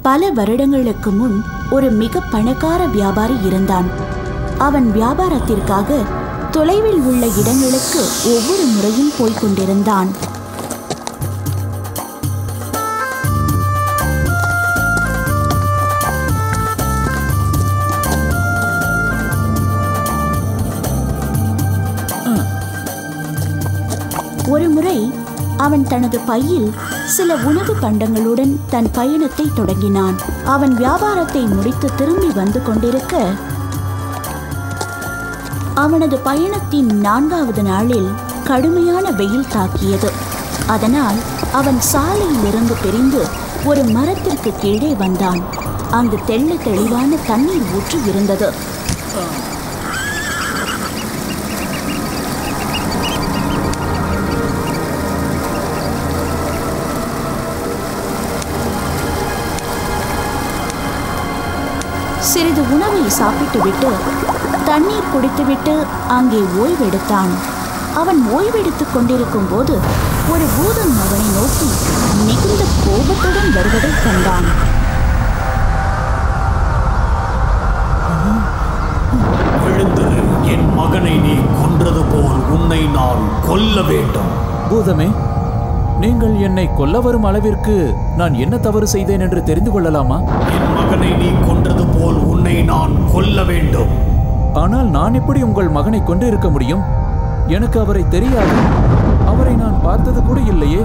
பல வருடங்களுக்கு முன் ஒரு மிக பணக்கார வியாபாரி இருந்தான் அவன் வியாபாரத்திற்காக தொலைவில் உள்ள இடங்களுக்கு ஒவ்வொரு முறையும் போய்க் கொண்டிருந்தான் ஒருமுறை அவன் தனது பையில் சில உணவு பண்டங்களுடன் தன் பயணத்தை தொடங்கினான் அவன் வியாபாரத்தை முடித்து திரும்பி வந்து கொண்டிருக்க அவனது பயணத்தின் நான்காவது நாளில் கடுமையான வெயில் தாக்கியது அதனால் அவன் சாலையிலிருந்து பிரிந்து ஒரு மரத்திற்கு கீழே வந்தான் அங்கு தெள்ள தெளிவான தண்ணீர் ஊற்று இருந்தது சிறிது உணவை சாப்பிட்டுவிட்டு தண்ணீர் குடித்துவிட்டு அங்கே ஓய்வெடுத்தான் அவன் ஓய்வெடுத்துக் கொண்டிருக்கும் போது ஒரு பூதம் அவனை நோக்கி மிகுந்த கோபத்துடன் வருவதைக் கண்டான் எழுந்திரு என் மகனை நீ கொன்றது போல் உன்னை நான் கொல்ல வேண்டும் பூதமே நீங்கள் என்னை கொல்ல வரும் அளவிற்கு நான் என்ன தவறு செய்தேன் என்று தெரிந்து கொள்ளலாமா என் மகனை நீ கொன்றது போல் உன்னை நான் கொல்ல வேண்டும் ஆனால் நான் எப்படி உங்கள் மகனை கொண்டு இருக்க முடியும் எனக்கு அவரை தெரியாது அவரை நான் பார்த்தது கூட இல்லையே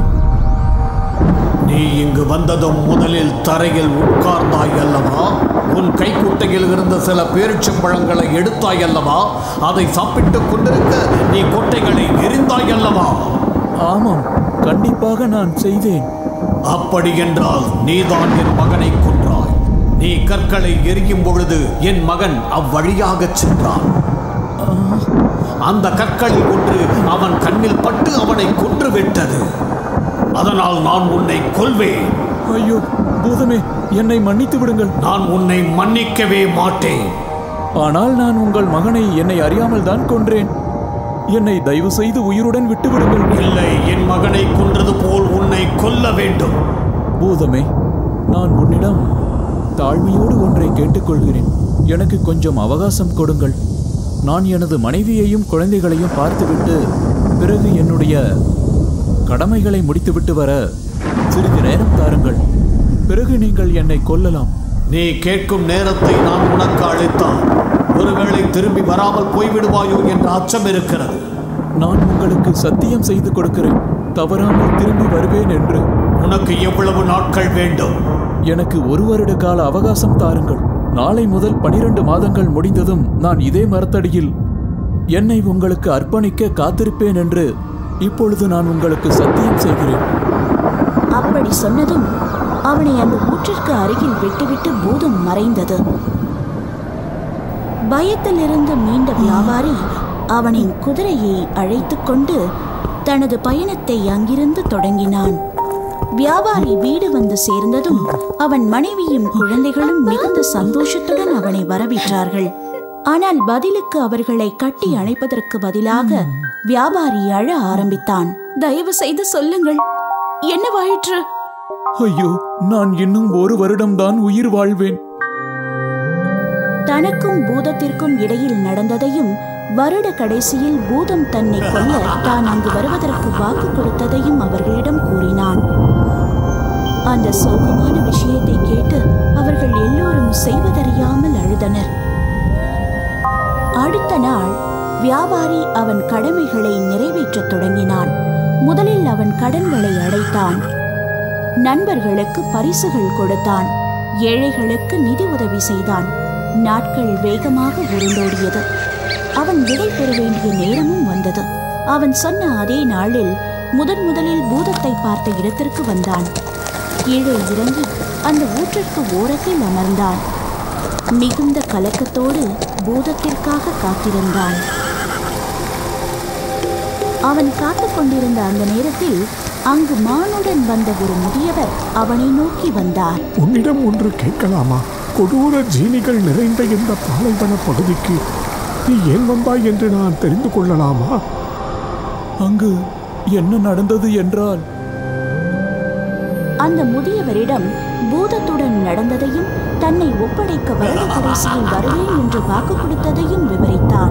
நீ இங்கு வந்ததும் முதலில் தரையில் உட்கார்ந்தாய் அல்லவா உன் கைக்குட்டையில் இருந்த சில பேரிச்சம்பழங்களை எடுத்தாய் அல்லவா அதை சாப்பிட்டுக் கொண்டிருக்க நீ கொட்டைகளை எரிந்தாய் அல்லவா ஆமாம் கண்டிப்பாக நான் செய்தேன் அப்படி என்றால் நீதான் என் மகனை கொன்றாய் நீ கற்களை எரியும் பொழுது என் மகன் அவ்வழியாகச் சென்றான் அந்த கற்களில் ஒன்று அவன் கண்ணில் பட்டு அவனை கொன்று விட்டது அதனால் நான் உன்னை கொல்வேன் ஐயோ பூதமே என்னை மன்னித்து விடுங்கள் நான் உன்னை மன்னிக்கவே மாட்டேன் ஆனால் நான் உங்கள் மகனை என்னை அறியாமல் தான் கொன்றேன் என்னை தயவு செய்து உயிருடன் விட்டு விடுங்கள் இல்லை என் மகனை கொன்றது போல் உன்னை கொல்ல வேண்டும் பூதமே நான் உன்னிடம் தாழ்மையோடு ஒன்றை கேட்டுக்கொள்கிறேன் எனக்கு கொஞ்சம் அவகாசம் கொடுங்கள் நான் எனது மனைவியையும் குழந்தைகளையும் பார்த்துவிட்டு பிறகு என்னுடைய கடமைகளை முடித்துவிட்டு வர சிறிது நேரம் தாருங்கள் பிறகு நீங்கள் என்னை கொல்லலாம் நீ கேட்கும் நேரத்தை நான் உனக்கு அளித்தால் ஒருவேளை திரும்பி வராமல் போய்விடுவாயோ என்ற அச்சம் இருக்கிறது நான் உங்களுக்கு சத்தியம் செய்து கொடுக்கிறேன் தவறாமல் திரும்பி வருவேன் என்று உனக்கு எவ்வளவு நாட்கள் வேண்டும் எனக்கு ஒரு வருட கால அவகாசம் தாருங்கள் நாளை முதல் பனிரெண்டு மாதங்கள் முடிந்ததும் நான் இதே மரத்தடியில் என்னை உங்களுக்கு அர்ப்பணிக்க காத்திருப்பேன் என்று இப்பொழுது நான் உங்களுக்கு சத்தியம் செய்கிறேன் அப்படி சொன்னதும் அவனை அந்த ஊற்றிற்கு அருகில் விட்டுவிட்டு பூதம் மறைந்தது பயத்திலிருந்து மீண்ட வியாபாரி அவனின் குதிரையை அழைத்துக் கொண்டு தனது பயணத்தை அங்கிருந்து தொடங்கினான் வியாபாரி வீடு வந்து சேர்ந்ததும் அவன் மனைவியும் குழந்தைகளும் மிகுந்த சந்தோஷத்துடன் அவனை வரவேற்றார்கள் ஆனால் பதிலுக்கு அவர்களை கட்டி அணைப்பதற்கு பதிலாக வியாபாரி அழ ஆரம்பித்தான் தயவு செய்து சொல்லுங்கள் என்னவாயிற்று ஐயோ நான் இன்னும் ஒரு வருடம்தான் உயிர் வாழ்வேன் தனக்கும் பூதத்திற்கும் இடையில் நடந்ததையும் வருட கடைசியில் பூதம் தன்னை கொல்ல தான் அங்கு வருவதற்கு வாக்கு கொடுத்ததையும் அவர்களிடம் கூறினான் அந்த சோகமான விஷயத்தை கேட்டு அவர்கள் எல்லோரும் செய்வதறியாமல் அழுதனர் அடுத்த நாள் வியாபாரி அவன் கடமைகளை நிறைவேற்றத் தொடங்கினான் முதலில் அவன் கடன்களை அடைத்தான் நண்பர்களுக்கு பரிசுகள் கொடுத்தான் ஏழைகளுக்கு நிதி உதவி செய்தான் நாட்கள் வேகமாக உருண்டோடியது அவன் விடை பெற வேண்டிய நேரமும் வந்தது அவன் சொன்ன அதே நாளில் முதன் முதலில் பூதத்தை பார்த்த இடத்திற்கு வந்தான் கீழே இறங்கி அந்த ஊற்றிற்கு ஓரத்தில் அமர்ந்தான் மிகுந்த கலக்கத்தோடு பூதத்திற்காக காத்திருந்தான் அவன் காத்துக் கொண்டிருந்த அந்த நேரத்தில் அங்கு மானுடன் வந்த ஒரு முதியவர் அவனை நோக்கி வந்தார் உன்னிடம் ஒன்று கேட்கலாமா கொடூர ஜீனிகள் நிறைந்த இந்த பாலைவன பகுதிக்கு நீ ஏன் வந்தாய் என்று நான் தெரிந்து கொள்ளலாமா அங்கு என்ன நடந்தது என்றால் அந்த முதியவரிடம் பூதத்துடன் நடந்ததையும் தன்னை ஒப்படைக்க வருட கடைசியில் வருவேன் என்று வாக்கு கொடுத்ததையும் விவரித்தான்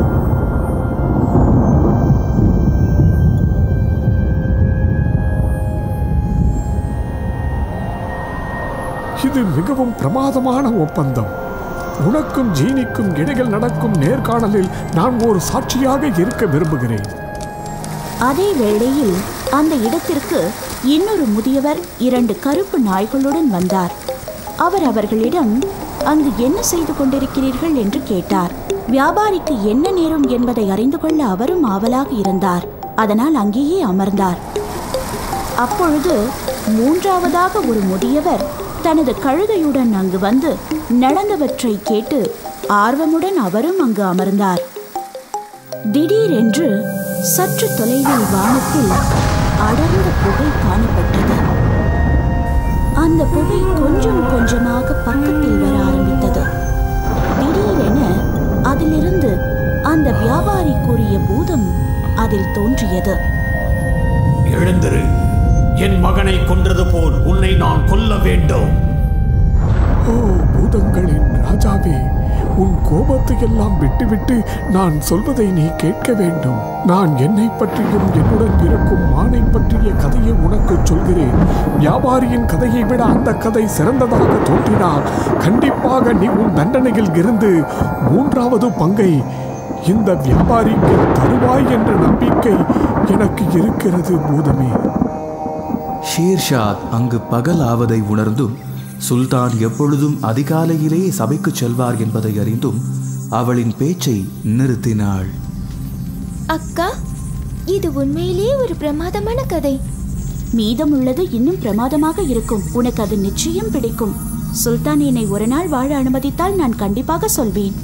இது மிகவும் பிரமாதமான ஒப்பந்தம் உனக்கும் ஜீனிக்கும் இடையில் நடக்கும் நேர்காணலில் நான் ஒரு சாட்சியாக இருக்க விரும்புகிறேன் அதே வேளையில் அந்த இடத்திற்கு இன்னொரு முதியவர் இரண்டு கருப்பு நாய்களுடன் வந்தார் அவர் அவர்களிடம் அங்கு என்ன செய்து கொண்டிருக்கிறீர்கள் என்று கேட்டார் வியாபாரிக்கு என்ன நேரும் என்பதை அறிந்து கொள்ள அவரும் ஆவலாக இருந்தார் அதனால் அங்கேயே அமர்ந்தார் அப்பொழுது மூன்றாவதாக ஒரு முதியவர் தனது கழுதையுடன் அங்கு வந்து நடந்தவற்றை கேட்டு ஆர்வமுடன் அவரும் அங்கு அமர்ந்தார் திடீரென்று சற்று தொலைவில் வானத்தில் அடர்ந்த புகை காணப்பட்டது அந்த புகை கொஞ்சம் கொஞ்சமாக பக்கத்தில் வர ஆரம்பித்தது திடீரென அதிலிருந்து அந்த வியாபாரி கூறிய பூதம் அதில் தோன்றியது எழுந்திரு என் மகனை கொன்றது போல் உன்னை நான் கொல்ல வேண்டும் ஓ பூதங்களின் ராஜாவே உன் கோபத்தை எல்லாம் விட்டுவிட்டு நான் சொல்வதை நீ கேட்க வேண்டும் நான் என்னை பற்றியும் என்னுடன் இருக்கும் மானை பற்றிய கதையை உனக்கு சொல்கிறேன் வியாபாரியின் கதையை விட அந்த கதை சிறந்ததாக தோன்றினால் கண்டிப்பாக நீ உன் தண்டனையில் இருந்து மூன்றாவது பங்கை இந்த வியாபாரிக்கு தருவாய் என்ற நம்பிக்கை எனக்கு இருக்கிறது பூதமே ஷேர்ஷாத் அங்கு பகல் ஆவதை உணர்ந்தும் சுல்தான் எப்பொழுதும் அதிகாலையிலே சபைக்கு செல்வார் என்பதை அறிந்தும் அவளின் பேச்சை நிறுத்தினாள் அக்கா இது உண்மையிலேயே ஒரு பிரமாதமான கதை மீதமுள்ளது இன்னும் பிரமாதமாக இருக்கும் உனக்கு அது நிச்சயம் பிடிக்கும் சுல்தான் என்னை ஒரு நாள் வாழ அனுமதித்தால் நான் கண்டிப்பாக சொல்வேன்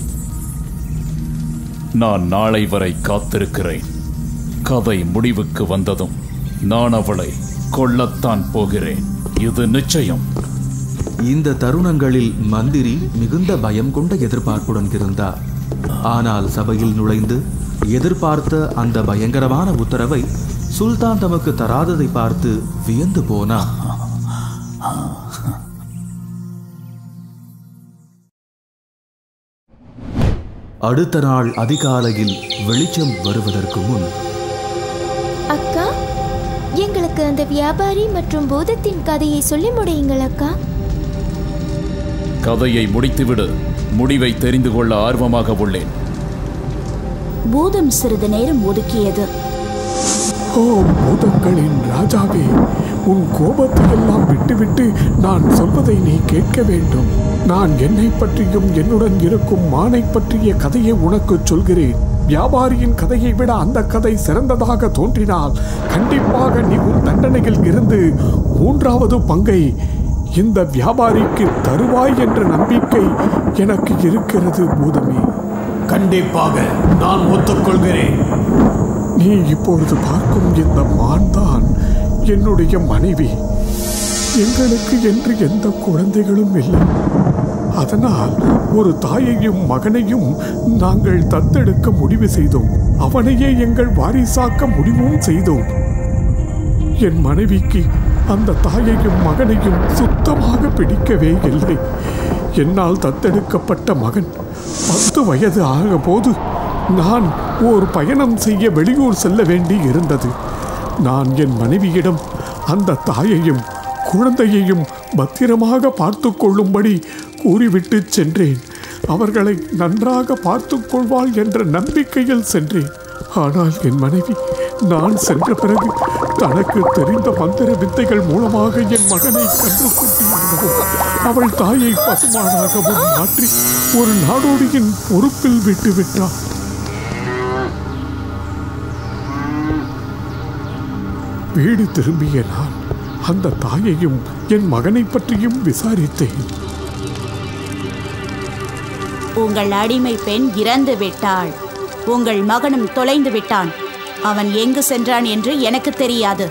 நான் நாளை வரை காத்திருக்கிறேன் கதை முடிவுக்கு வந்ததும் நான் அவளை கொல்லத்தான் போகிறேன் இது நிச்சயம் இந்த தருணங்களில் மந்திரி மிகுந்த பயம் கொண்ட எதிர்பார்ப்புடன் இருந்தார் ஆனால் சபையில் நுழைந்து எதிர்பார்த்த அந்த பயங்கரமான உத்தரவை சுல்தான் தமக்கு தராததை பார்த்து வியந்து போனார் அடுத்த நாள் அதிகாலையில் வெளிச்சம் வருவதற்கு முன் அக்கா எங்களுக்கு அந்த வியாபாரி மற்றும் பூதத்தின் கதையை சொல்லி முடியுங்கள் அக்கா கதையை முடித்துவிடு முடிவை தெரிந்து கொள்ள ஆர்வமாக உள்ளேன் பூதம் சிறிது நேரம் ஒதுக்கியது ஓ பூதங்களின் ராஜாவே உன் கோபத்தை எல்லாம் விட்டுவிட்டு நான் சொல்வதை நீ கேட்க வேண்டும் நான் என்னை பற்றியும் என்னுடன் இருக்கும் மானை பற்றிய கதையை உனக்கு சொல்கிறேன் வியாபாரியின் கதையை விட அந்த கதை சிறந்ததாக தோன்றினால் கண்டிப்பாக நீ உன் தண்டனையில் இருந்து மூன்றாவது பங்கை இந்த வியாபாரிக்கு தருவாய் என்ற நம்பிக்கை எனக்கு இருக்கிறது பூதமே கண்டிப்பாக நான் ஒத்துக்கொள்கிறேன் நீ இப்பொழுது பார்க்கும் இந்த மான் தான் என்னுடைய மனைவி எங்களுக்கு என்று எந்த குழந்தைகளும் இல்லை அதனால் ஒரு தாயையும் மகனையும் நாங்கள் தத்தெடுக்க முடிவு செய்தோம் அவனையே எங்கள் வாரிசாக்க முடிவும் செய்தோம் என் மனைவிக்கு அந்த தாயையும் மகனையும் சுத்தமாக பிடிக்கவே இல்லை என்னால் தத்தெடுக்கப்பட்ட மகன் பத்து வயது ஆகபோது நான் ஓர் பயணம் செய்ய வெளியூர் செல்ல வேண்டி இருந்தது நான் என் மனைவியிடம் அந்த தாயையும் குழந்தையையும் பத்திரமாக பார்த்து கொள்ளும்படி கூறிவிட்டு சென்றேன் அவர்களை நன்றாக பார்த்து கொள்வாள் என்ற நம்பிக்கையில் சென்றேன் ஆனால் என் மனைவி நான் சென்ற பிறகு தனக்கு தெரிந்த மந்திர வித்தைகள் மூலமாக என் மகனை கன்றுக்குட்டியாகவும் அவள் தாயை பசுமானாகவும் மாற்றி ஒரு நாடோடியின் பொறுப்பில் விட்டுவிட்டாள் வீடு திரும்பிய நான் அந்த தாயையும் என் மகனை பற்றியும் விசாரித்தேன் உங்கள் அடிமை பெண் இறந்து விட்டாள் உங்கள் மகனும் தொலைந்து விட்டான் அவன் எங்கு சென்றான் என்று எனக்கு தெரியாது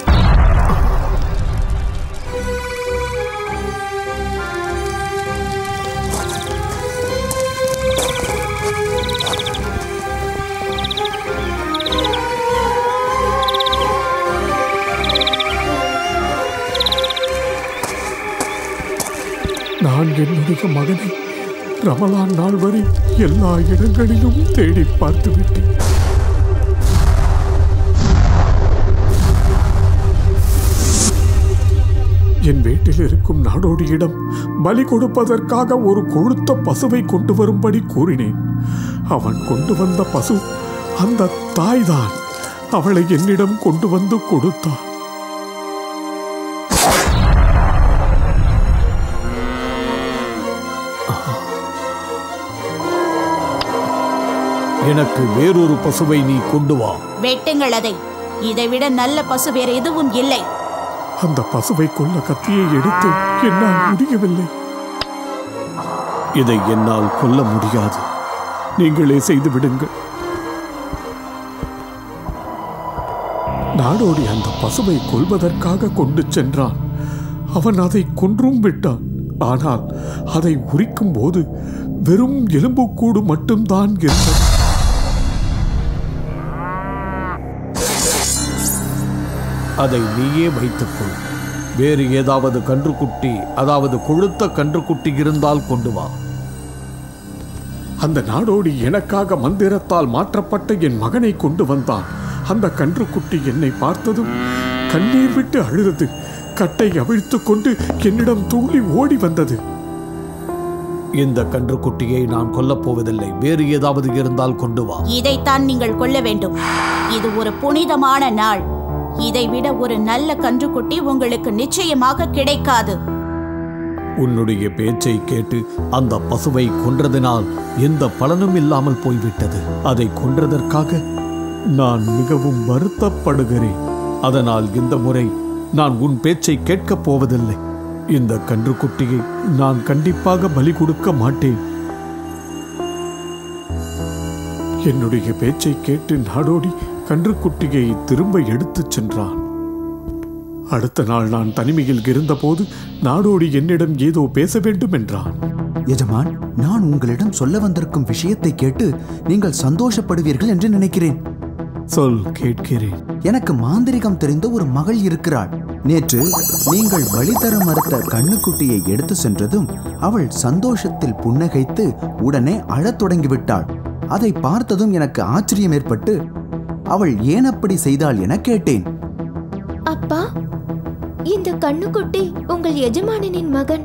நான் என்னுடைய மகனை ரமலான் நாள் வரை எல்லா இடங்களிலும் தேடி பார்த்து விட்டேன் என் வீட்டில் இருக்கும் நாடோடியிடம் பலி கொடுப்பதற்காக ஒரு கொழுத்த பசுவை கொண்டு வரும்படி கூறினேன் அவன் கொண்டு வந்த பசு அந்த தாய்தான் அவளை என்னிடம் கொண்டு வந்து கொடுத்தான் எனக்கு வேறொரு பசுவை நீ கொண்டு வா வெட்டுங்கள் அதை இதைவிட நல்ல பசு வேற எதுவும் இல்லை அந்த பசுவை கொல்ல கத்தியை எடுத்து என்னால் முடியவில்லை இதை என்னால் கொல்ல முடியாது நீங்களே செய்து விடுங்கள் நாடோடி அந்த பசுவை கொல்வதற்காக கொண்டு சென்றான் அவன் அதை கொன்றும் விட்டான் ஆனால் அதை உரிக்கும் போது வெறும் எலும்புக்கூடு மட்டும்தான் இருந்தது அதை நீயே வைத்துக்கொள் வேறு ஏதாவது கன்றுக்குட்டி அதாவது கொழுத்த கன்றுக்குட்டி இருந்தால் கொண்டு வா அந்த நாடோடி எனக்காக மந்திரத்தால் மாற்றப்பட்ட என் மகனை கொண்டு வந்தான் அந்த கன்றுக்குட்டி என்னை பார்த்ததும் கண்ணீர் விட்டு அழுதது கட்டை அவிழ்த்துக் கொண்டு என்னிடம் துள்ளி ஓடி வந்தது இந்த கன்றுக்குட்டியை நான் கொல்லப் போவதில்லை வேறு ஏதாவது இருந்தால் கொண்டு வா இதைத்தான் நீங்கள் கொள்ள வேண்டும் இது ஒரு புனிதமான நாள் இதைவிட ஒரு நல்ல கன்றுக்குட்டி உங்களுக்கு நிச்சயமாக கிடைக்காது உன்னுடைய பேச்சை கேட்டு அந்த பசுவை கொன்றதினால் எந்த பலனும் இல்லாமல் போய்விட்டது அதை கொன்றதற்காக நான் மிகவும் வருத்தப்படுகிறேன் அதனால் இந்த முறை நான் உன் பேச்சை கேட்கப் போவதில்லை இந்த கன்றுக்குட்டியை நான் கண்டிப்பாக பலி கொடுக்க மாட்டேன் என்னுடைய பேச்சை கேட்டு நாடோடி கன்றுக்குட்டியை திரும்ப எடுத்துச் சென்றான் அடுத்த நாள் நான் தனிமையில் இருந்தபோது நாடோடி என்னிடம் ஏதோ பேச வேண்டும் என்றான் எஜமான் நான் உங்களிடம் சொல்ல வந்திருக்கும் விஷயத்தை கேட்டு நீங்கள் சந்தோஷப்படுவீர்கள் என்று நினைக்கிறேன் சொல் கேட்கிறேன் எனக்கு மாந்திரிகம் தெரிந்த ஒரு மகள் இருக்கிறாள் நேற்று நீங்கள் வழி தர மறுத்த கண்ணுக்குட்டியை எடுத்து சென்றதும் அவள் சந்தோஷத்தில் புன்னகைத்து உடனே அழத் தொடங்கிவிட்டாள் அதை பார்த்ததும் எனக்கு ஆச்சரியம் ஏற்பட்டு அவள் ஏன் அப்படி செய்தாள் என கேட்டேன் அப்பா இந்த கண்ணுக்குட்டி உங்கள் எஜமானனின் மகன்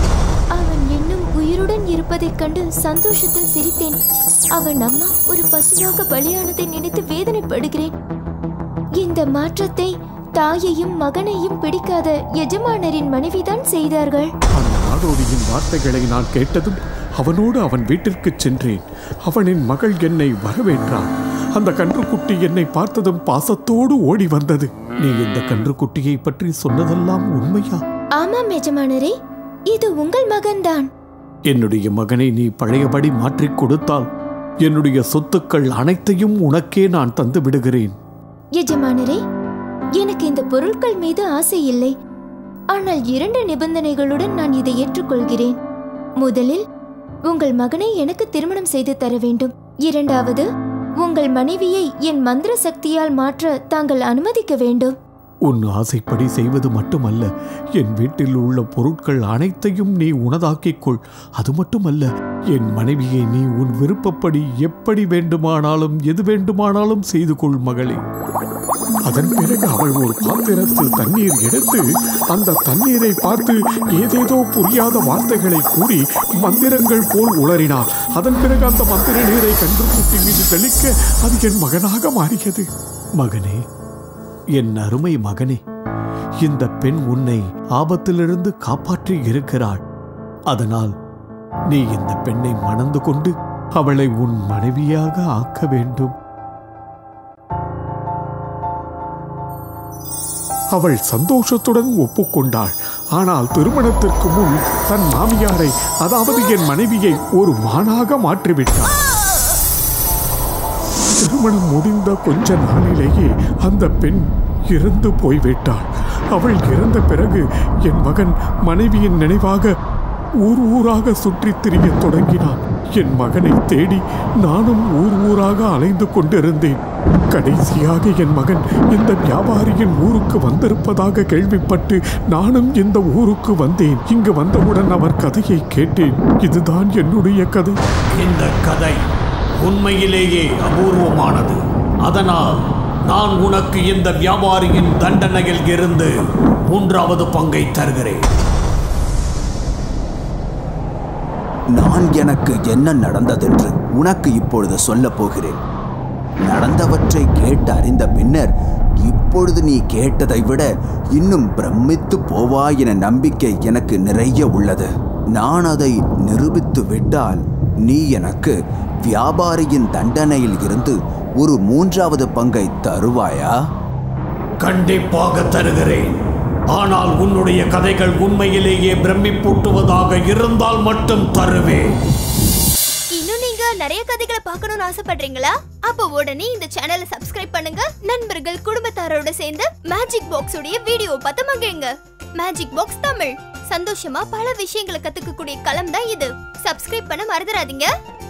அவன் இன்னும் உயிருடன் இருப்பதைக் கண்டு சந்தோஷத்தில் சிரித்தேன் அவன் அம்மா ஒரு பசுவாக பலியானதை நினைத்து வேதனைப்படுகிறேன் இந்த மாற்றத்தை தாயையும் மகனையும் பிடிக்காத எஜமானரின் மனைவிதான் செய்தார்கள் அந்த நாடோடியின் வார்த்தைகளை நான் கேட்டதும் அவனோடு அவன் வீட்டிற்கு சென்றேன் அவனின் மகள் என்னை வரவேற்றான் அந்த கன்றுக்குட்டி என்னை பார்த்ததும் பாசத்தோடு ஓடி வந்தது நீ இந்த கன்றுக்குட்டியை பற்றி சொன்னதெல்லாம் உண்மையா ஆமாம் எஜமானரே இது உங்கள் மகன்தான் என்னுடைய மகனை நீ பழையபடி மாற்றிக் கொடுத்தால் என்னுடைய சொத்துக்கள் அனைத்தையும் உனக்கே நான் தந்து விடுகிறேன் எஜமானரே எனக்கு இந்த பொருட்கள் மீது ஆசை இல்லை ஆனால் இரண்டு நிபந்தனைகளுடன் நான் இதை ஏற்றுக்கொள்கிறேன் முதலில் உங்கள் மகனை எனக்கு திருமணம் செய்து தர வேண்டும் இரண்டாவது உங்கள் மனைவியை என் மந்திர சக்தியால் மாற்ற தாங்கள் அனுமதிக்க வேண்டும் உன் ஆசைப்படி செய்வது மட்டுமல்ல என் வீட்டில் உள்ள பொருட்கள் அனைத்தையும் நீ உனதாக்கிக் கொள் அது மட்டுமல்ல என் மனைவியை நீ உன் விருப்பப்படி எப்படி வேண்டுமானாலும் எது வேண்டுமானாலும் செய்து கொள் மகளே அதன் பிறகு அவள் ஒரு பாத்திரத்தில் தண்ணீர் எடுத்து அந்த தண்ணீரை பார்த்து ஏதேதோ புரியாத வார்த்தைகளை கூறி மந்திரங்கள் போல் உளறினாள் அதன் பிறகு அந்த மந்திர நீரை கன்றுக்குட்டி மீது தெளிக்க அது என் மகனாக மாறியது மகனே என் அருமை மகனே இந்த பெண் உன்னை ஆபத்திலிருந்து காப்பாற்றி இருக்கிறாள் அதனால் நீ இந்த பெண்ணை மணந்து கொண்டு அவளை உன் மனைவியாக ஆக்க வேண்டும் அவள் சந்தோஷத்துடன் ஒப்புக்கொண்டாள் ஆனால் திருமணத்திற்கு முன் தன் மாமியாரை அதாவது என் மனைவியை ஒரு மானாக மாற்றிவிட்டாள் திருமணம் முடிந்த கொஞ்ச நாளிலேயே அந்த பெண் இறந்து போய்விட்டாள் அவள் இறந்த பிறகு என் மகன் மனைவியின் நினைவாக ஊர் ஊராக சுற்றித் திரியத் தொடங்கினான் என் மகனை தேடி நானும் ஊர் ஊராக அலைந்து கொண்டிருந்தேன் கடைசியாக என் மகன் இந்த வியாபாரியின் ஊருக்கு வந்திருப்பதாக கேள்விப்பட்டு நானும் இந்த ஊருக்கு வந்தேன் இங்கு வந்தவுடன் அவர் கதையை கேட்டேன் இதுதான் என்னுடைய கதை இந்த கதை உண்மையிலேயே அபூர்வமானது அதனால் நான் உனக்கு இந்த வியாபாரியின் தண்டனையில் இருந்து மூன்றாவது பங்கை தருகிறேன் நான் எனக்கு என்ன நடந்ததென்று உனக்கு இப்பொழுது சொல்லப் போகிறேன் நடந்தவற்றை கேட்டு அறிந்த பின்னர் இப்பொழுது நீ கேட்டதை விட இன்னும் பிரமித்து போவாய் என நம்பிக்கை எனக்கு நிறைய உள்ளது நான் அதை நிரூபித்து விட்டால் நீ எனக்கு வியாபாரியின் தண்டனையில் இருந்து ஒரு மூன்றாவது பங்கை தருவாயா கண்டிப்பாக தருகிறேன் ஆனால் உன்னுடைய கதைகள் உண்மையிலேயே பிரமிப்பூட்டுவதாக இருந்தால் மட்டும் தருவேன் இன்னும் நீங்க நிறைய கதைகளை பார்க்கணும்னு ஆசைப்படுறீங்களா அப்ப உடனே இந்த சேனலை சப்ஸ்கிரைப் பண்ணுங்க நண்பர்கள் குடும்பத்தாரோட சேர்ந்து மேஜிக் பாக்ஸ் உடைய வீடியோ பார்த்து மகிழுங்க மேஜிக் பாக்ஸ் தமிழ் சந்தோஷமா பல விஷயங்களை கத்துக்கக்கூடிய களம் தான் இது சப்ஸ்கிரைப் பண்ண மறந்துடாதீங்க